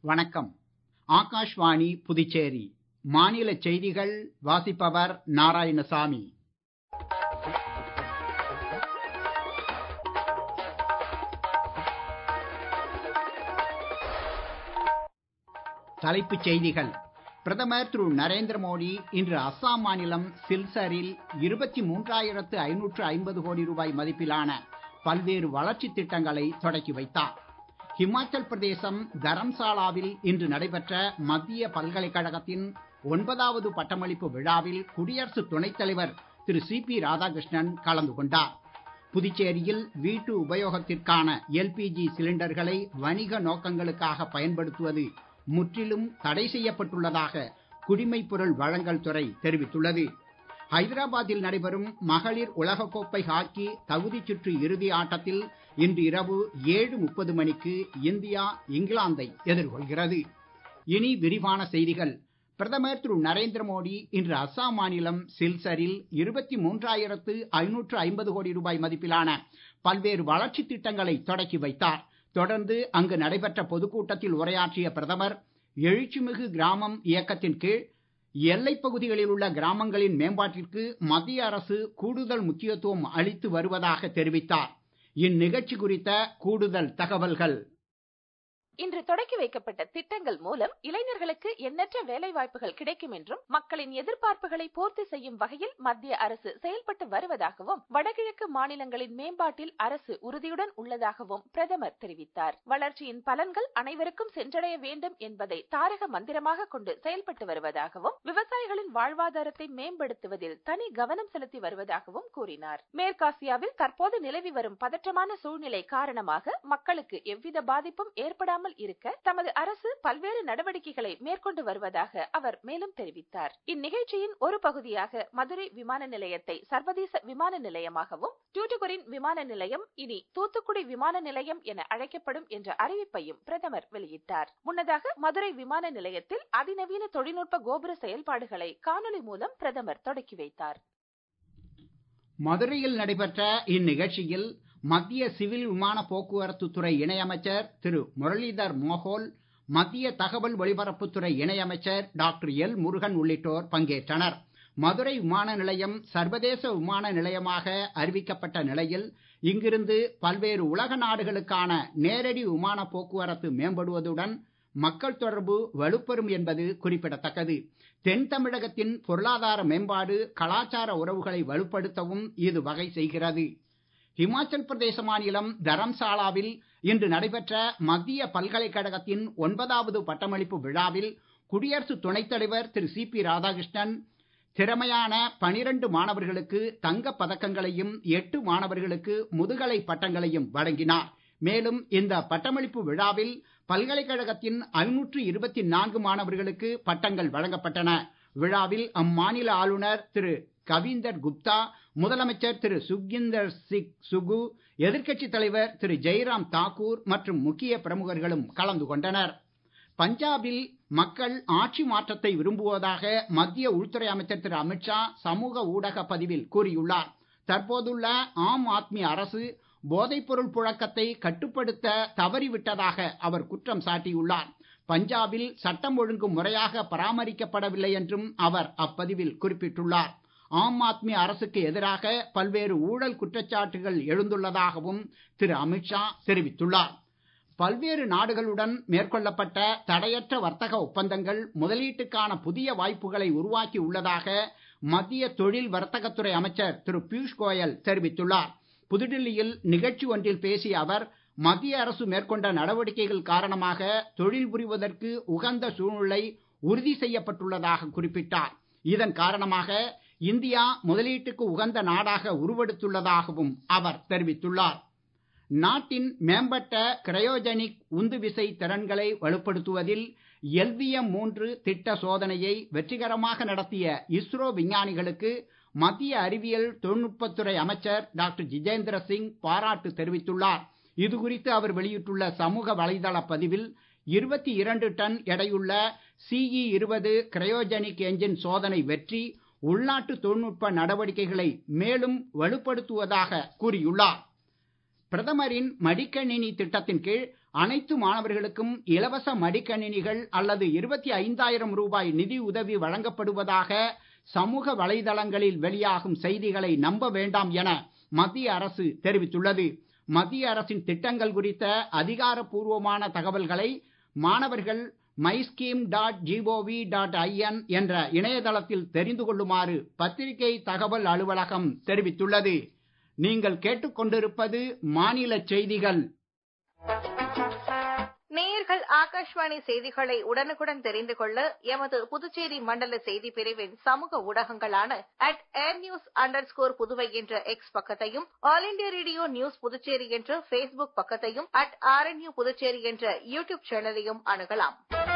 வணக்கம் ஆகாஷ்வாணி புதுச்சேரி மாநில செய்திகள் வாசிப்பவர் நாராயணசாமி தலைப்புச் செய்திகள் பிரதமர் திரு நரேந்திர மோடி இன்று அஸ்ஸாம் மாநிலம் சில்சரில் இருபத்தி மூன்றாயிரத்து ஐநூற்று ஐம்பது கோடி ரூபாய் மதிப்பிலான பல்வேறு வளர்ச்சித் திட்டங்களை தொடக்கி வைத்தார் ஹிமாச்சல் பிரதேசம் தரம்சாலாவில் இன்று நடைபெற்ற மத்திய பல்கலைக்கழகத்தின் ஒன்பதாவது பட்டமளிப்பு விழாவில் குடியரசு துணைத் தலைவர் திரு சி பி ராதாகிருஷ்ணன் கலந்து கொண்டார் புதுச்சேரியில் வீட்டு உபயோகத்திற்கான எல்பிஜி சிலிண்டர்களை வணிக நோக்கங்களுக்காக பயன்படுத்துவது முற்றிலும் தடை செய்யப்பட்டுள்ளதாக குடிமைப் பொருள் வழங்கல் துறை தெரிவித்துள்ளது ஹைதராபாத்தில் நடைபெறும் மகளிர் உலகக்கோப்பை ஹாக்கி தகுதிச் சுற்று இறுதி ஆட்டத்தில் இன்று இரவு ஏழு முப்பது மணிக்கு இந்தியா இங்கிலாந்தை எதிர்கொள்கிறது இனி விரிவான செய்திகள் பிரதமர் திரு நரேந்திர மோடி இன்று அஸ்ஸாம் மாநிலம் சில்சரில் இருபத்தி மூன்றாயிரத்து ஐநூற்று ஐம்பது கோடி ரூபாய் மதிப்பிலான பல்வேறு வளர்ச்சித் திட்டங்களை தொடக்கி வைத்தார் தொடர்ந்து அங்கு நடைபெற்ற பொதுக்கூட்டத்தில் உரையாற்றிய பிரதமர் எழுச்சிமிகு கிராமம் இயக்கத்தின் கீழ் எல்லைப் பகுதிகளில் உள்ள கிராமங்களின் மேம்பாட்டிற்கு மத்திய அரசு கூடுதல் முக்கியத்துவம் அளித்து வருவதாக தெரிவித்தார் இந்நிகழ்ச்சி குறித்த கூடுதல் தகவல்கள் இன்று தொடக்கி வைக்கப்பட்ட திட்டங்கள் மூலம் இளைஞர்களுக்கு எண்ணற்ற வேலை வாய்ப்புகள் கிடைக்கும் என்றும் மக்களின் எதிர்பார்ப்புகளை பூர்த்தி செய்யும் வகையில் மத்திய அரசு செயல்பட்டு வருவதாகவும் வடகிழக்கு மாநிலங்களின் மேம்பாட்டில் அரசு உறுதியுடன் உள்ளதாகவும் பிரதமர் தெரிவித்தார் வளர்ச்சியின் பலன்கள் அனைவருக்கும் சென்றடைய வேண்டும் என்பதை தாரக மந்திரமாக கொண்டு செயல்பட்டு வருவதாகவும் விவசாயிகளின் வாழ்வாதாரத்தை மேம்படுத்துவதில் தனி கவனம் செலுத்தி வருவதாகவும் கூறினார் மேற்காசியாவில் தற்போது நிலவி வரும் பதற்றமான சூழ்நிலை காரணமாக மக்களுக்கு எவ்வித பாதிப்பும் ஏற்படாமல் இல்லாமல் இருக்க தமது அரசு பல்வேறு நடவடிக்கைகளை மேற்கொண்டு வருவதாக அவர் மேலும் தெரிவித்தார் இந்நிகழ்ச்சியின் ஒரு பகுதியாக மதுரை விமான நிலையத்தை சர்வதேச விமான நிலையமாகவும் டியூட்டுகுரின் விமான நிலையம் இனி தூத்துக்குடி விமான நிலையம் என அழைக்கப்படும் என்ற அறிவிப்பையும் பிரதமர் வெளியிட்டார் முன்னதாக மதுரை விமான நிலையத்தில் அதிநவீன தொழில்நுட்ப கோபுர செயல்பாடுகளை காணொலி மூலம் பிரதமர் தொடக்கி வைத்தார் மதுரையில் நடைபெற்ற இந்நிகழ்ச்சியில் மத்திய சிவில் விமான போக்குவரத்து துறை இணையமைச்சர் திரு முரளிதர் மோகோல் மத்திய தகவல் ஒலிபரப்புத்துறை இணையமைச்சர் டாக்டர் எல் முருகன் உள்ளிட்டோர் பங்கேற்றனர் மதுரை விமான நிலையம் சர்வதேச விமான நிலையமாக அறிவிக்கப்பட்ட நிலையில் இங்கிருந்து பல்வேறு உலக நாடுகளுக்கான நேரடி விமான போக்குவரத்து மேம்படுவதுடன் மக்கள் தொடர்பு வலுப்பெறும் என்பது குறிப்பிடத்தக்கது தென் தமிழகத்தின் பொருளாதார மேம்பாடு கலாச்சார உறவுகளை வலுப்படுத்தவும் இது வகை செய்கிறது ஹிமாச்சல் பிரதேச மாநிலம் தரம்சாலாவில் இன்று நடைபெற்ற மத்திய பல்கலைக்கழகத்தின் ஒன்பதாவது பட்டமளிப்பு விழாவில் குடியரசு துணைத் தலைவர் திரு சி பி ராதாகிருஷ்ணன் திறமையான பனிரெண்டு மாணவர்களுக்கு தங்கப் பதக்கங்களையும் எட்டு மாணவர்களுக்கு முதுகலை பட்டங்களையும் வழங்கினார் மேலும் இந்த பட்டமளிப்பு விழாவில் பல்கலைக்கழகத்தின் ஐநூற்று இருபத்தி நான்கு மாணவர்களுக்கு பட்டங்கள் வழங்கப்பட்டன விழாவில் அம்மாநில ஆளுநர் திரு கவீந்தர் குப்தா முதலமைச்சர் திரு சுக்யிந்தர் சிங் சுகு எதிர்க்கட்சித் தலைவர் திரு ஜெய்ராம் தாக்கூர் மற்றும் முக்கிய பிரமுகர்களும் கலந்து கொண்டனர் பஞ்சாபில் மக்கள் ஆட்சி மாற்றத்தை விரும்புவதாக மத்திய உள்துறை அமைச்சர் திரு அமித்ஷா சமூக ஊடக பதிவில் கூறியுள்ளார் தற்போதுள்ள ஆம் ஆத்மி அரசு போதைப்பொருள் புழக்கத்தை கட்டுப்படுத்த தவறிவிட்டதாக அவர் குற்றம் சாட்டியுள்ளார் பஞ்சாபில் சட்டம் ஒழுங்கு முறையாக பராமரிக்கப்படவில்லை என்றும் அவர் அப்பதிவில் குறிப்பிட்டுள்ளார் ஆம் ஆத்மி அரசுக்கு எதிராக பல்வேறு ஊழல் குற்றச்சாட்டுகள் எழுந்துள்ளதாகவும் திரு அமித்ஷா தெரிவித்துள்ளார் பல்வேறு நாடுகளுடன் மேற்கொள்ளப்பட்ட தடையற்ற வர்த்தக ஒப்பந்தங்கள் முதலீட்டுக்கான புதிய வாய்ப்புகளை உருவாக்கி உள்ளதாக மத்திய தொழில் வர்த்தகத்துறை அமைச்சர் திரு பியூஷ் கோயல் தெரிவித்துள்ளார் புதுடில்லியில் நிகழ்ச்சி ஒன்றில் பேசிய அவர் மத்திய அரசு மேற்கொண்ட நடவடிக்கைகள் காரணமாக தொழில் புரிவதற்கு உகந்த சூழ்நிலை உறுதி செய்யப்பட்டுள்ளதாக குறிப்பிட்டார் இதன் காரணமாக இந்தியா முதலீட்டுக்கு உகந்த நாடாக உருவெடுத்துள்ளதாகவும் அவர் தெரிவித்துள்ளார் நாட்டின் மேம்பட்ட கிரையோஜெனிக் உந்து விசை திறன்களை வலுப்படுத்துவதில் எல்விஎம் மூன்று திட்ட சோதனையை வெற்றிகரமாக நடத்திய இஸ்ரோ விஞ்ஞானிகளுக்கு மத்திய அறிவியல் தொழில்நுட்பத்துறை அமைச்சர் டாக்டர் ஜிதேந்திர சிங் பாராட்டு தெரிவித்துள்ளார் இது குறித்து அவர் வெளியிட்டுள்ள சமூக வலைதள பதிவில் இருபத்தி இரண்டு டன் எடையுள்ள சிஇ இருபது கிரையோஜெனிக் என்ஜின் சோதனை வெற்றி உள்நாட்டு தொழில்நுட்ப நடவடிக்கைகளை மேலும் வலுப்படுத்துவதாக கூறியுள்ளார் பிரதமரின் மடிக்கணினி திட்டத்தின் கீழ் அனைத்து மாணவர்களுக்கும் இலவச மடிக்கணினிகள் அல்லது இருபத்தி ஐந்தாயிரம் ரூபாய் நிதி உதவி வழங்கப்படுவதாக சமூக வலைதளங்களில் வெளியாகும் செய்திகளை நம்ப வேண்டாம் என மத்திய அரசு தெரிவித்துள்ளது மத்திய அரசின் திட்டங்கள் குறித்த அதிகாரப்பூர்வமான தகவல்களை மாணவர்கள் my scheme dot GOV dot IN என்ற இணையதளத்தில் தெரிந்து கொள்ளுமாறு பத்திரிகை தகவல் அலுவலகம் தெரிவித்துள்ளது நீங்கள் கேட்டுக்கொண்டிருப்பது மாநில செய்திகள் நேயர்கள் ஆகாஷ்வாணி செய்திகளை உடனுக்குடன் தெரிந்து கொள்ள எமது புதுச்சேரி மண்டல செய்தி பிரிவின் சமூக ஊடகங்களான at air news under score Puduvai என்ற எக்ஸ் பக்கத்தையும் all India radio news Puducherry என்ற பேஸ்புக் பக்கத்தையும் அட் ஆர்என்யூ புதுச்சேரி என்ற யூடியூப் சேனலையும் அணுகலாம்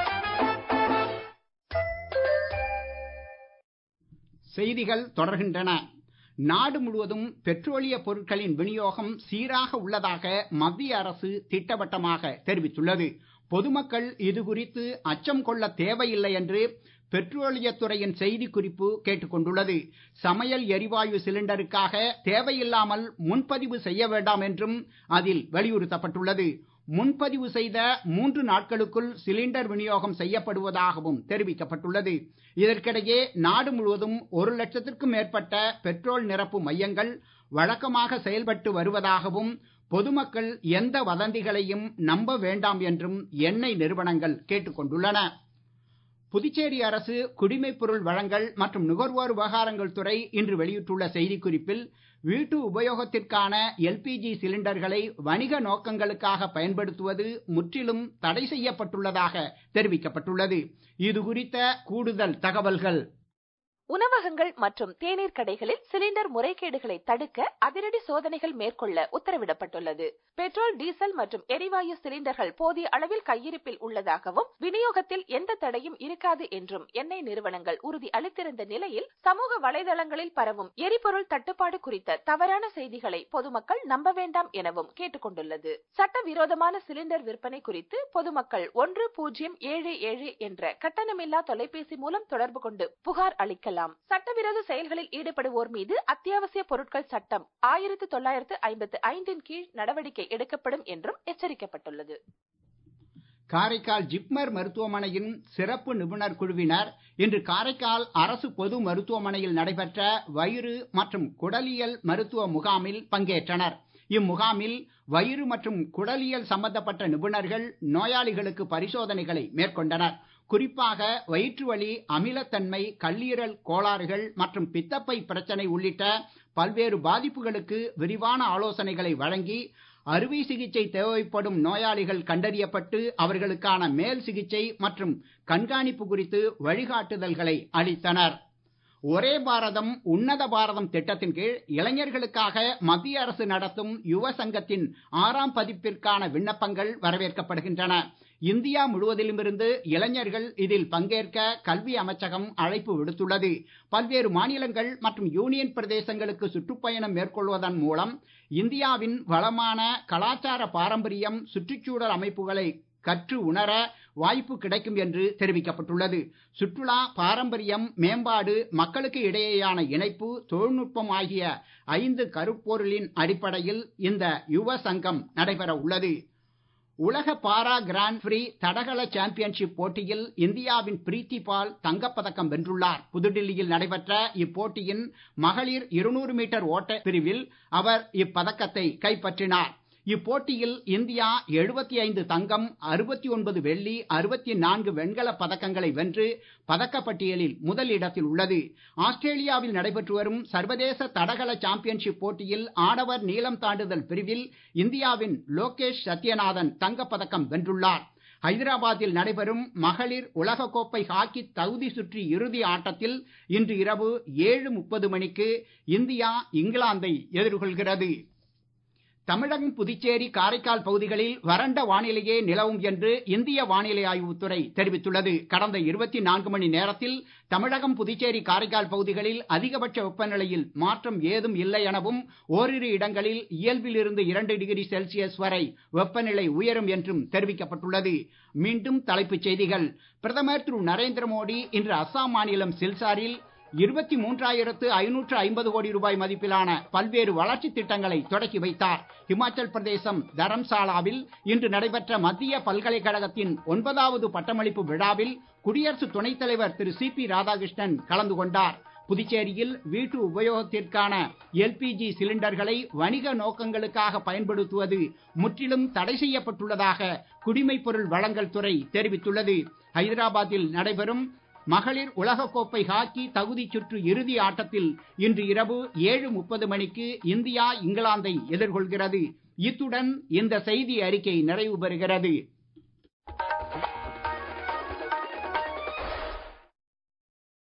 செய்திகள் தொடர்கின்றன நாடு முழுவதும் பெட்ரோலிய பொருட்களின் விநியோகம் சீராக உள்ளதாக மத்திய அரசு திட்டவட்டமாக தெரிவித்துள்ளது பொதுமக்கள் இது குறித்து அச்சம் கொள்ள தேவையில்லை என்று பெட்ரோலியத்துறையின் செய்திக்குறிப்பு கேட்டுக் கொண்டுள்ளது சமையல் எரிவாயு சிலிண்டருக்காக தேவையில்லாமல் முன்பதிவு செய்ய வேண்டாம் என்றும் அதில் வலியுறுத்தப்பட்டுள்ளது முன்பதிவு செய்த மூன்று நாட்களுக்குள் சிலிண்டர் விநியோகம் செய்யப்படுவதாகவும் தெரிவிக்கப்பட்டுள்ளது இதற்கிடையே நாடு முழுவதும் ஒரு லட்சத்திற்கும் மேற்பட்ட பெட்ரோல் நிரப்பு மையங்கள் வழக்கமாக செயல்பட்டு வருவதாகவும் பொதுமக்கள் எந்த வதந்திகளையும் நம்ப வேண்டாம் என்றும் எண்ணெய் நிறுவனங்கள் கேட்டுக் கொண்டுள்ளன புதுச்சேரி அரசு குடிமைப் பொருள் வழங்கல் மற்றும் நுகர்வோர் விவகாரங்கள் துறை இன்று வெளியிட்டுள்ள செய்திக்குறிப்பில் வீட்டு உபயோகத்திற்கான எல்பிஜி சிலிண்டர்களை வணிக நோக்கங்களுக்காக பயன்படுத்துவது முற்றிலும் தடை செய்யப்பட்டுள்ளதாக தெரிவிக்கப்பட்டுள்ளது இது குறித்த கூடுதல் தகவல்கள் உணவகங்கள் மற்றும் தேநீர் கடைகளில் சிலிண்டர் முறைகேடுகளை தடுக்க அதிரடி சோதனைகள் மேற்கொள்ள உத்தரவிடப்பட்டுள்ளது பெட்ரோல் டீசல் மற்றும் எரிவாயு சிலிண்டர்கள் போதிய அளவில் கையிருப்பில் உள்ளதாகவும் விநியோகத்தில் எந்த தடையும் இருக்காது என்றும் எண்ணெய் நிறுவனங்கள் உறுதி அளித்திருந்த நிலையில் சமூக வலைதளங்களில் பரவும் எரிபொருள் தட்டுப்பாடு குறித்த தவறான செய்திகளை பொதுமக்கள் நம்ப வேண்டாம் எனவும் கேட்டுக் கொண்டுள்ளது சட்டவிரோதமான சிலிண்டர் விற்பனை குறித்து பொதுமக்கள் ஒன்று பூஜ்ஜியம் ஏழு ஏழு என்ற கட்டணமில்லா தொலைபேசி மூலம் தொடர்பு கொண்டு புகார் அளிக்கலாம் கொள்ளலாம் சட்டவிரோத செயல்களில் ஈடுபடுவோர் மீது அத்தியாவசிய பொருட்கள் சட்டம் ஆயிரத்தி தொள்ளாயிரத்து ஐம்பத்தி ஐந்தின் கீழ் நடவடிக்கை எடுக்கப்படும் என்றும் எச்சரிக்கப்பட்டுள்ளது காரைக்கால் ஜிப்மர் மருத்துவமனையின் சிறப்பு நிபுணர் குழுவினர் இன்று காரைக்கால் அரசு பொது மருத்துவமனையில் நடைபெற்ற வயிறு மற்றும் குடலியல் மருத்துவ முகாமில் பங்கேற்றனர் இம்முகாமில் வயிறு மற்றும் குடலியல் சம்பந்தப்பட்ட நிபுணர்கள் நோயாளிகளுக்கு பரிசோதனைகளை மேற்கொண்டனர் குறிப்பாக வயிற்று வலி அமிலத்தன்மை கல்லீரல் கோளாறுகள் மற்றும் பித்தப்பை பிரச்சனை உள்ளிட்ட பல்வேறு பாதிப்புகளுக்கு விரிவான ஆலோசனைகளை வழங்கி அறுவை சிகிச்சை தேவைப்படும் நோயாளிகள் கண்டறியப்பட்டு அவர்களுக்கான மேல் சிகிச்சை மற்றும் கண்காணிப்பு குறித்து வழிகாட்டுதல்களை அளித்தனர் ஒரே பாரதம் உன்னத பாரதம் திட்டத்தின் கீழ் இளைஞர்களுக்காக மத்திய அரசு நடத்தும் யுவ சங்கத்தின் ஆறாம் பதிப்பிற்கான விண்ணப்பங்கள் வரவேற்கப்படுகின்றன இந்தியா முழுவதிலுமிருந்து இளைஞர்கள் இதில் பங்கேற்க கல்வி அமைச்சகம் அழைப்பு விடுத்துள்ளது பல்வேறு மாநிலங்கள் மற்றும் யூனியன் பிரதேசங்களுக்கு சுற்றுப்பயணம் மேற்கொள்வதன் மூலம் இந்தியாவின் வளமான கலாச்சார பாரம்பரியம் சுற்றுச்சூழல் அமைப்புகளை கற்று உணர வாய்ப்பு கிடைக்கும் என்று தெரிவிக்கப்பட்டுள்ளது சுற்றுலா பாரம்பரியம் மேம்பாடு மக்களுக்கு இடையேயான இணைப்பு தொழில்நுட்பம் ஆகிய ஐந்து கருப்பொருளின் அடிப்படையில் இந்த யுவ சங்கம் நடைபெற உள்ளது உலக பாரா கிராண்ட் பிரீ தடகள சாம்பியன்ஷிப் போட்டியில் இந்தியாவின் பிரீத்தி பால் தங்கப்பதக்கம் வென்றுள்ளார் புதுடில்லியில் நடைபெற்ற இப்போட்டியின் மகளிர் இருநூறு மீட்டர் ஓட்ட பிரிவில் அவர் இப்பதக்கத்தை கைப்பற்றினார் இப்போட்டியில் இந்தியா 75 தங்கம் 69 வெள்ளி 64 வெண்கல பதக்கங்களை வென்று பதக்கப்பட்டியலில் முதல் இடத்தில் உள்ளது ஆஸ்திரேலியாவில் நடைபெற்று வரும் சர்வதேச தடகள சாம்பியன்ஷிப் போட்டியில் ஆடவர் நீளம் தாண்டுதல் பிரிவில் இந்தியாவின் லோகேஷ் சத்யநாதன் தங்கப்பதக்கம் வென்றுள்ளார் ஹைதராபாத்தில் நடைபெறும் மகளிர் உலகக்கோப்பை ஹாக்கி தகுதி சுற்றி இறுதி ஆட்டத்தில் இன்று இரவு ஏழு முப்பது மணிக்கு இந்தியா இங்கிலாந்தை எதிர்கொள்கிறது தமிழகம் புதுச்சேரி காரைக்கால் பகுதிகளில் வறண்ட வானிலையே நிலவும் என்று இந்திய வானிலை ஆய்வுத்துறை தெரிவித்துள்ளது கடந்த இருபத்தி நான்கு மணி நேரத்தில் தமிழகம் புதுச்சேரி காரைக்கால் பகுதிகளில் அதிகபட்ச வெப்பநிலையில் மாற்றம் ஏதும் இல்லை எனவும் ஓரிரு இடங்களில் இயல்பிலிருந்து இரண்டு டிகிரி செல்சியஸ் வரை வெப்பநிலை உயரும் என்றும் தெரிவிக்கப்பட்டுள்ளது மீண்டும் தலைப்புச் செய்திகள் பிரதமர் திரு நரேந்திர மோடி இன்று அஸ்ஸாம் மாநிலம் சில்சாரில் இருபத்தி மூன்றாயிரத்து ஐநூற்று ஐம்பது கோடி ரூபாய் மதிப்பிலான பல்வேறு வளர்ச்சி திட்டங்களை தொடக்கி வைத்தார் இமாச்சல் பிரதேசம் தரம்சாலாவில் இன்று நடைபெற்ற மத்திய பல்கலைக்கழகத்தின் ஒன்பதாவது பட்டமளிப்பு விழாவில் குடியரசு துணைத் தலைவர் திரு சி பி ராதாகிருஷ்ணன் கலந்து கொண்டார் புதுச்சேரியில் வீட்டு உபயோகத்திற்கான எல்பிஜி சிலிண்டர்களை வணிக நோக்கங்களுக்காக பயன்படுத்துவது முற்றிலும் தடை செய்யப்பட்டுள்ளதாக குடிமைப் பொருள் வழங்கல் துறை தெரிவித்துள்ளது ஹைதராபாத்தில் நடைபெறும் மகளிர் உலகக்கோப்பை ஹாக்கி தகுதிச் சுற்று இறுதி ஆட்டத்தில் இன்று இரவு ஏழு முப்பது மணிக்கு இந்தியா இங்கிலாந்தை எதிர்கொள்கிறது இத்துடன் இந்த செய்தி அறிக்கை நிறைவு பெறுகிறது